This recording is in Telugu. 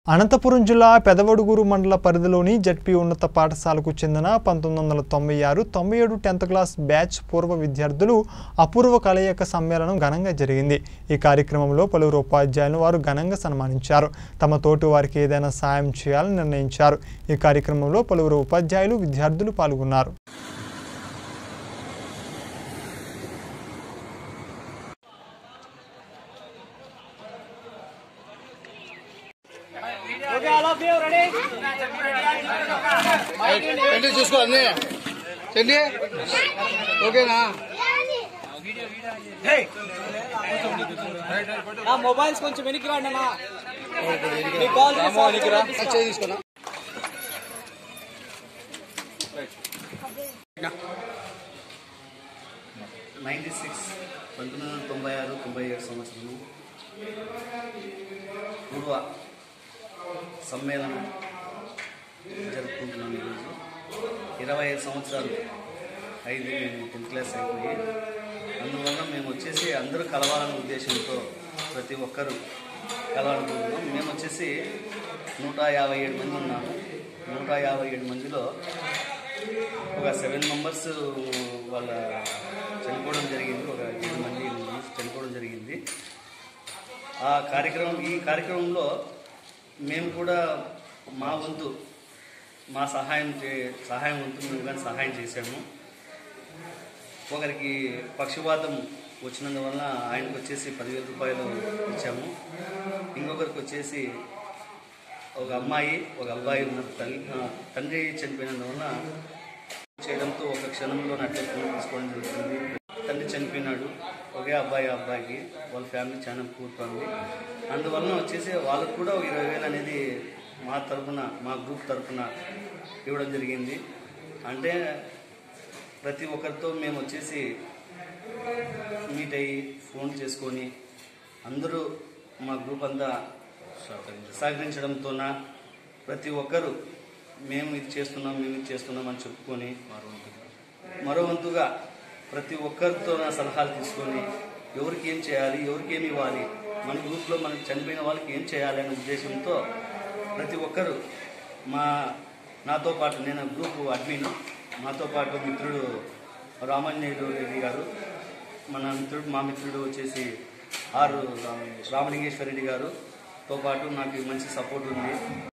అనంతపురం జిల్లా పెదవడుగూరు మండల పరిధిలోని జడ్పీ ఉన్నత పాఠశాలకు చెందిన పంతొమ్మిది వందల తొంభై ఆరు తొంభై ఏడు టెన్త్ క్లాస్ బ్యాచ్ పూర్వ విద్యార్థులు అపూర్వ కలయిక సమ్మేళనం ఘనంగా జరిగింది ఈ కార్యక్రమంలో పలువురు ఉపాధ్యాయులను వారు ఘనంగా సన్మానించారు తమ తోటి వారికి ఏదైనా సాయం చేయాలని నిర్ణయించారు ఈ కార్యక్రమంలో పలువురు ఉపాధ్యాయులు విద్యార్థులు పాల్గొన్నారు చెండి చూసుకో అన్ని చెండి ఓకేనా నా మొబైల్స్ కొంచెం వెనక్కి రండి అన్న మీ కాల్ చేసి చేయి తీసుకున్నా నైంటీ సిక్స్ పంతొమ్మిది వందల తొంభై ఆరు తొంభై ఏడు సంవత్సరము పూర్వ సమ్మేళనం జరుపుకుంటున్నాం ఈరోజు ఇరవై ఐదు సంవత్సరాలు అయింది మేము టెన్త్ క్లాస్ అయిపోయి అందువల్ల మేము వచ్చేసి అందరూ కలవాలనే ఉద్దేశంతో ప్రతి ఒక్కరూ కలవాలనుకుంటున్నాం మేము వచ్చేసి నూట యాభై ఏడు మంది ఉన్నాము నూట యాభై ఏడు మందిలో ఒక సెవెన్ మెంబర్స్ వాళ్ళ చనిపోవడం జరిగింది ఒక ఏడు మంది చనిపోవడం జరిగింది ఆ కార్యక్రమం ఈ కార్యక్రమంలో మేము కూడా మా వంతు మా సహాయం చే సహాయం వంతు మేము కానీ సహాయం చేశాము ఒకరికి పక్షపాతం వచ్చినందువల్ల ఆయనకు వచ్చేసి పదివేల రూపాయలు ఇచ్చాము ఇంకొకరికి వచ్చేసి ఒక అమ్మాయి ఒక అబ్బాయి ఉన్నారు తల్లి ఆ, తండ్రి చనిపోయినందువల్ల చేయడంతో ఒక క్షణంలో నట్లెక్కువ తీసుకోవడం జరుగుతుంది తండ్రి చనిపోయినాడు ఒకే అబ్బాయి ఆ అబ్బాయికి వాళ్ళ ఫ్యామిలీ చాలా పూర్ ఫ్యామిలీ అందువలన వచ్చేసి వాళ్ళకు కూడా ఒక ఇరవై వేలు అనేది మా తరఫున మా గ్రూప్ తరఫున ఇవ్వడం జరిగింది అంటే ప్రతి ఒక్కరితో మేము వచ్చేసి మీట్ అయ్యి ఫోన్ చేసుకొని అందరూ మా గ్రూప్ అంతా సహకరించడంతోన ప్రతి ఒక్కరూ మేము ఇది చేస్తున్నాం మేము ఇది చేస్తున్నాం అని చెప్పుకొని మరో వంతుగా ప్రతి ఒక్కరితో నా సలహాలు తీసుకొని ఎవరికి ఏం చేయాలి ఎవరికి ఏమి ఇవ్వాలి మన గ్రూప్లో మనకు చనిపోయిన వాళ్ళకి ఏం చేయాలి అనే ఉద్దేశంతో ప్రతి ఒక్కరూ మా నాతో పాటు నేను గ్రూప్ అడ్మిన్ మాతో పాటు మిత్రుడు రామాంజనేయులు రెడ్డి గారు మన మిత్రుడు మా మిత్రుడు వచ్చేసి ఆరు రామలింగేశ్వర రెడ్డి గారుతో పాటు నాకు మంచి సపోర్ట్ ఉంది